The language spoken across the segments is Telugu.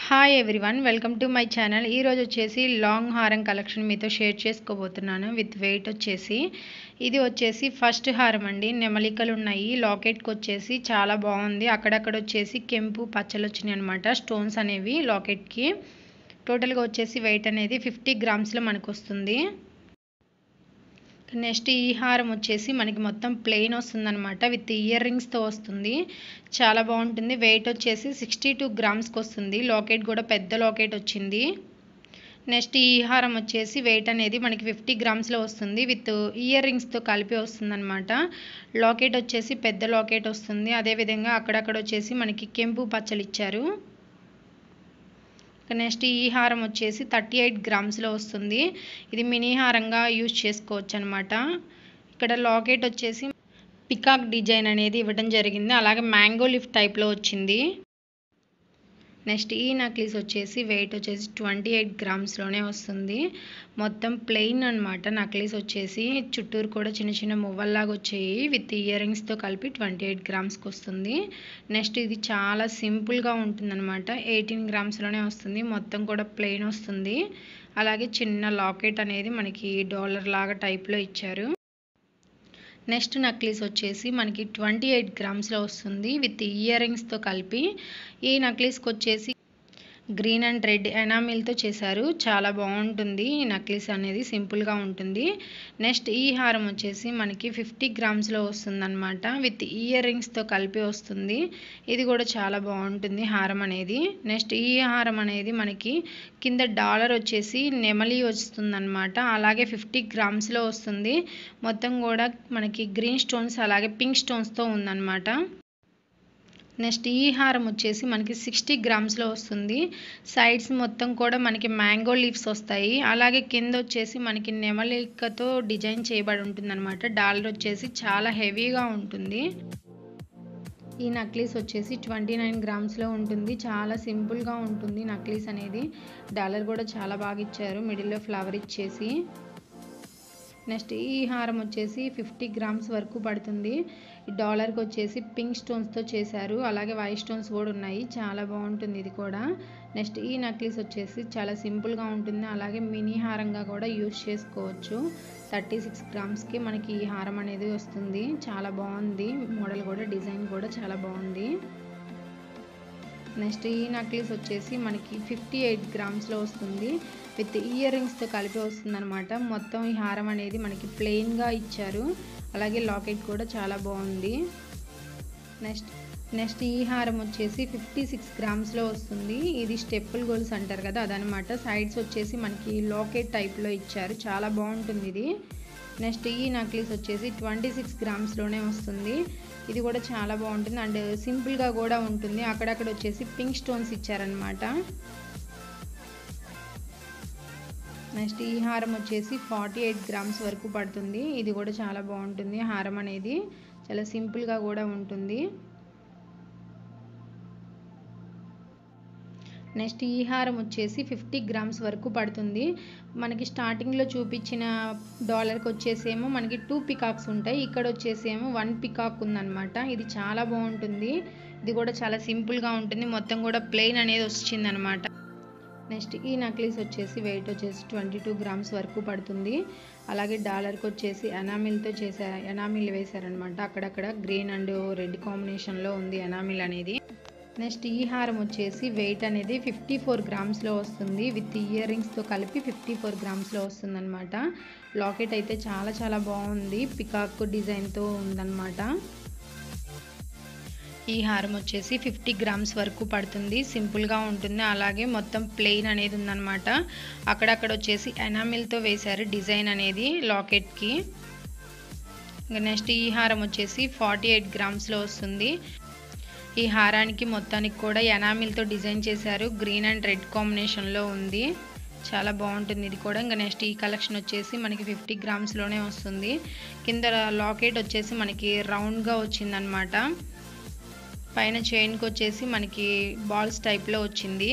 hi everyone welcome to my channel ఈరోజు వచ్చేసి లాంగ్ హారం కలెక్షన్ మీతో షేర్ చేసుకోబోతున్నాను విత్ వెయిట్ వచ్చేసి ఇది వచ్చేసి ఫస్ట్ హారం అండి నెమలికలు ఉన్నాయి లాకెట్కి వచ్చేసి చాలా బాగుంది అక్కడక్కడ వచ్చేసి కెంపు పచ్చలు వచ్చినాయి అనమాట స్టోన్స్ అనేవి లాకెట్కి టోటల్గా వచ్చేసి వెయిట్ అనేది ఫిఫ్టీ గ్రామ్స్లో మనకు వస్తుంది నెక్స్ట్ ఈ హారం వచ్చేసి మనకి మొత్తం ప్లెయిన్ వస్తుందన్నమాట విత్ ఇయర్ రింగ్స్తో వస్తుంది చాలా బాగుంటుంది వెయిట్ వచ్చేసి సిక్స్టీ టూ గ్రామ్స్కి వస్తుంది లాకెట్ కూడా పెద్ద లాకెట్ వచ్చింది నెక్స్ట్ ఈ హారం వచ్చేసి వెయిట్ అనేది మనకి ఫిఫ్టీ గ్రామ్స్లో వస్తుంది విత్ ఇయర్ రింగ్స్తో కలిపి వస్తుందన్నమాట లాకెట్ వచ్చేసి పెద్ద లాకెట్ వస్తుంది అదేవిధంగా అక్కడక్కడ వచ్చేసి మనకి కెంపు పచ్చలు ఇచ్చారు నెక్స్ట్ ఈ హారం వచ్చేసి థర్టీ ఎయిట్ గ్రామ్స్లో వస్తుంది ఇది మినీ హారంగా యూజ్ చేసుకోవచ్చు అనమాట ఇక్కడ లాకెట్ వచ్చేసి పికాక్ డిజైన్ అనేది ఇవ్వడం జరిగింది అలాగే మ్యాంగో లిఫ్ట్ టైప్లో వచ్చింది నెక్స్ట్ ఈ నక్లీస్ వచ్చేసి వెయిట్ వచ్చేసి ట్వంటీ ఎయిట్ గ్రామ్స్లోనే వస్తుంది మొత్తం ప్లెయిన్ అనమాట నక్లీస్ వచ్చేసి చుట్టూరు కూడా చిన్న చిన్న మువ్వల్లాగా వచ్చాయి విత్ ఇయర్ రింగ్స్తో కలిపి ట్వంటీ ఎయిట్ గ్రామ్స్కి వస్తుంది నెక్స్ట్ ఇది చాలా సింపుల్గా ఉంటుందన్నమాట ఎయిటీన్ గ్రామ్స్లోనే వస్తుంది మొత్తం కూడా ప్లెయిన్ వస్తుంది అలాగే చిన్న లాకెట్ అనేది మనకి డాలర్ లాగా టైప్లో ఇచ్చారు నెక్స్ట్ నక్లీస్ వచ్చేసి మనకి ట్వంటీ ఎయిట్ గ్రామ్స్లో వస్తుంది విత్ ఇయర్ రింగ్స్తో కలిపి ఈ నక్లీస్కి వచ్చేసి గ్రీన్ అండ్ రెడ్ ఎనామిల్తో చేశారు చాలా బాగుంటుంది ఈ నక్లీస్ అనేది సింపుల్గా ఉంటుంది నెక్స్ట్ ఈ హారం వచ్చేసి మనకి ఫిఫ్టీ గ్రామ్స్లో వస్తుందన్నమాట విత్ ఇయర్ రింగ్స్తో కలిపి వస్తుంది ఇది కూడా చాలా బాగుంటుంది హారం అనేది నెక్స్ట్ ఈ హారం అనేది మనకి కింద డాలర్ వచ్చేసి నెమలి వస్తుందన్నమాట అలాగే ఫిఫ్టీ గ్రామ్స్లో వస్తుంది మొత్తం కూడా మనకి గ్రీన్ స్టోన్స్ అలాగే పింక్ స్టోన్స్తో ఉందన్నమాట నెక్స్ట్ ఈ హారం వచ్చేసి మనకి సిక్స్టీ గ్రామ్స్లో వస్తుంది సైడ్స్ మొత్తం కూడా మనకి మ్యాంగో లీవ్స్ వస్తాయి అలాగే కింద వచ్చేసి మనకి నెమలికతో డిజైన్ చేయబడి ఉంటుంది అనమాట డాలర్ వచ్చేసి చాలా హెవీగా ఉంటుంది ఈ నక్లీస్ వచ్చేసి ట్వంటీ నైన్ గ్రామ్స్లో ఉంటుంది చాలా సింపుల్గా ఉంటుంది నక్లీస్ అనేది డాలర్ కూడా చాలా బాగా ఇచ్చారు మిడిల్లో ఫ్లవర్ ఇచ్చేసి నెక్స్ట్ ఈ హారం వచ్చేసి ఫిఫ్టీ గ్రామ్స్ వరకు పడుతుంది ఈ డాలర్కి వచ్చేసి పింక్ స్టోన్స్తో చేశారు అలాగే వైట్ స్టోన్స్ కూడా ఉన్నాయి చాలా బాగుంటుంది ఇది కూడా నెక్స్ట్ ఈ నక్లీస్ వచ్చేసి చాలా సింపుల్గా ఉంటుంది అలాగే మినీ హారంగా కూడా యూజ్ చేసుకోవచ్చు థర్టీ సిక్స్ గ్రామ్స్కి మనకి ఈ హారం అనేది వస్తుంది చాలా బాగుంది మోడల్ కూడా డిజైన్ కూడా చాలా బాగుంది నెక్స్ట్ ఈ నక్లీస్ వచ్చేసి మనకి ఫిఫ్టీ ఎయిట్ గ్రామ్స్లో వస్తుంది విత్ ఇయర్ రింగ్స్తో కలిపి వస్తుందన్నమాట మొత్తం ఈ హారం అనేది మనకి ప్లెయిన్గా ఇచ్చారు అలాగే లాకెట్ కూడా చాలా బాగుంది నెక్స్ట్ నెక్స్ట్ ఈ హారం వచ్చేసి ఫిఫ్టీ సిక్స్ గ్రామ్స్లో వస్తుంది ఇది స్టెప్పుల్ గోల్స్ అంటారు కదా అదనమాట సైడ్స్ వచ్చేసి మనకి లాకెట్ టైప్లో ఇచ్చారు చాలా బాగుంటుంది ఇది నెక్స్ట్ ఈ నక్లీస్ వచ్చేసి ట్వంటీ సిక్స్ గ్రామ్స్లోనే వస్తుంది ఇది కూడా చాలా బాగుంటుంది అండ్ సింపుల్గా కూడా ఉంటుంది అక్కడక్కడ వచ్చేసి పింక్ స్టోన్స్ ఇచ్చారనమాట నెక్స్ట్ ఈ హారం వచ్చేసి ఫార్టీ ఎయిట్ గ్రామ్స్ వరకు పడుతుంది ఇది కూడా చాలా బాగుంటుంది హారం అనేది చాలా సింపుల్గా కూడా ఉంటుంది నెక్స్ట్ ఈ హారం వచ్చేసి ఫిఫ్టీ గ్రామ్స్ వరకు పడుతుంది మనకి స్టార్టింగ్లో చూపించిన డాలర్కి వచ్చేసేమో మనకి టూ పికాక్స్ ఉంటాయి ఇక్కడ వచ్చేసేమో వన్ పికాక్ ఉందన్నమాట ఇది చాలా బాగుంటుంది ఇది కూడా చాలా సింపుల్గా ఉంటుంది మొత్తం కూడా ప్లెయిన్ అనేది వచ్చిందనమాట నెక్స్ట్ ఈ నక్లీస్ వచ్చేసి వెయిట్ వచ్చేసి ట్వంటీ టూ గ్రామ్స్ వరకు పడుతుంది అలాగే డాలర్కి వచ్చేసి ఎనామిల్తో చేశారు ఎనామిల్ వేశారనమాట అక్కడక్కడ గ్రీన్ అండ్ రెడ్ కాంబినేషన్లో ఉంది ఎనామిల్ అనేది నెక్స్ట్ ఈ హారం వచ్చేసి వెయిట్ అనేది ఫిఫ్టీ ఫోర్ గ్రామ్స్లో వస్తుంది విత్ ఇయర్ రింగ్స్తో కలిపి ఫిఫ్టీ ఫోర్ గ్రామ్స్లో వస్తుందన్నమాట లాకెట్ అయితే చాలా చాలా బాగుంది పికాక్ డిజైన్తో ఉందన్నమాట ఈ హారం వచ్చేసి ఫిఫ్టీ గ్రామ్స్ వరకు పడుతుంది సింపుల్గా ఉంటుంది అలాగే మొత్తం ప్లెయిన్ అనేది ఉందన్నమాట అక్కడక్కడ వచ్చేసి ఎనామిల్తో వేశారు డిజైన్ అనేది లాకెట్కి ఇంకా నెక్స్ట్ ఈ హారం వచ్చేసి ఫార్టీ ఎయిట్ గ్రామ్స్లో వస్తుంది ఈ హారానికి మొత్తానికి కూడా ఎనామిల్తో డిజైన్ చేశారు గ్రీన్ అండ్ రెడ్ కాంబినేషన్లో ఉంది చాలా బాగుంటుంది ఇది కూడా ఇంకా నెక్స్ట్ ఈ కలెక్షన్ వచ్చేసి మనకి ఫిఫ్టీ గ్రామ్స్లోనే వస్తుంది కింద లాకెట్ వచ్చేసి మనకి రౌండ్గా వచ్చిందనమాట పైన చైన్కి వచ్చేసి మనకి బాల్స్ టైప్లో వచ్చింది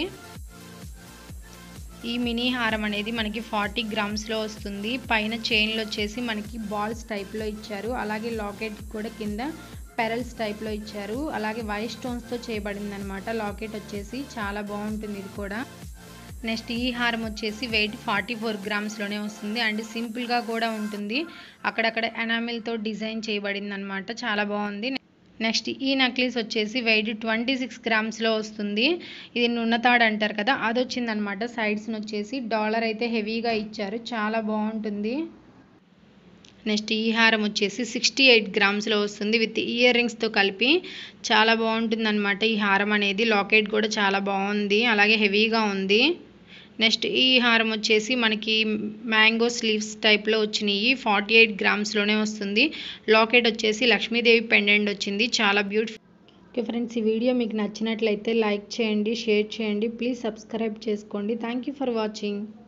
ఈ మినీ హారం అనేది మనకి ఫార్టీ గ్రామ్స్లో వస్తుంది పైన చైన్లో వచ్చేసి మనకి బాల్స్ టైప్లో ఇచ్చారు అలాగే లాకెట్ కూడా కింద పెరల్స్ టైప్లో ఇచ్చారు అలాగే వైట్ స్టోన్స్తో చేయబడింది అనమాట లాకెట్ వచ్చేసి చాలా బాగుంటుంది ఇది కూడా నెక్స్ట్ ఈ హారం వచ్చేసి వెయిట్ ఫార్టీ ఫోర్ గ్రామ్స్లోనే వస్తుంది అండ్ సింపుల్గా కూడా ఉంటుంది అక్కడక్కడ ఎనామిల్తో డిజైన్ చేయబడింది అనమాట చాలా బాగుంది నెక్స్ట్ ఈ నెక్లెస్ వచ్చేసి వెయిట్ ట్వంటీ సిక్స్ గ్రామ్స్లో వస్తుంది ఇది నున్నతాడు అంటారు కదా అది వచ్చిందనమాట సైడ్స్ని వచ్చేసి డాలర్ అయితే హెవీగా ఇచ్చారు చాలా బాగుంటుంది నెక్స్ట్ ఈ హారం వచ్చేసి సిక్స్టీ ఎయిట్ గ్రామ్స్లో వస్తుంది విత్ ఇయర్ రింగ్స్తో కలిపి చాలా బాగుంటుంది అనమాట ఈ హారం అనేది లాకెట్ కూడా చాలా బాగుంది అలాగే హెవీగా ఉంది నెక్స్ట్ ఈ హారం వచ్చేసి మనకి మ్యాంగో స్లీవ్స్ టైప్లో వచ్చినాయి ఫార్టీ ఎయిట్ గ్రామ్స్లోనే వస్తుంది లాకెట్ వచ్చేసి లక్ష్మీదేవి పెండెంట్ వచ్చింది చాలా బ్యూటిఫుల్ ఓకే ఫ్రెండ్స్ ఈ వీడియో మీకు నచ్చినట్లయితే లైక్ చేయండి షేర్ చేయండి ప్లీజ్ సబ్స్క్రైబ్ చేసుకోండి థ్యాంక్ యూ ఫర్ వాచింగ్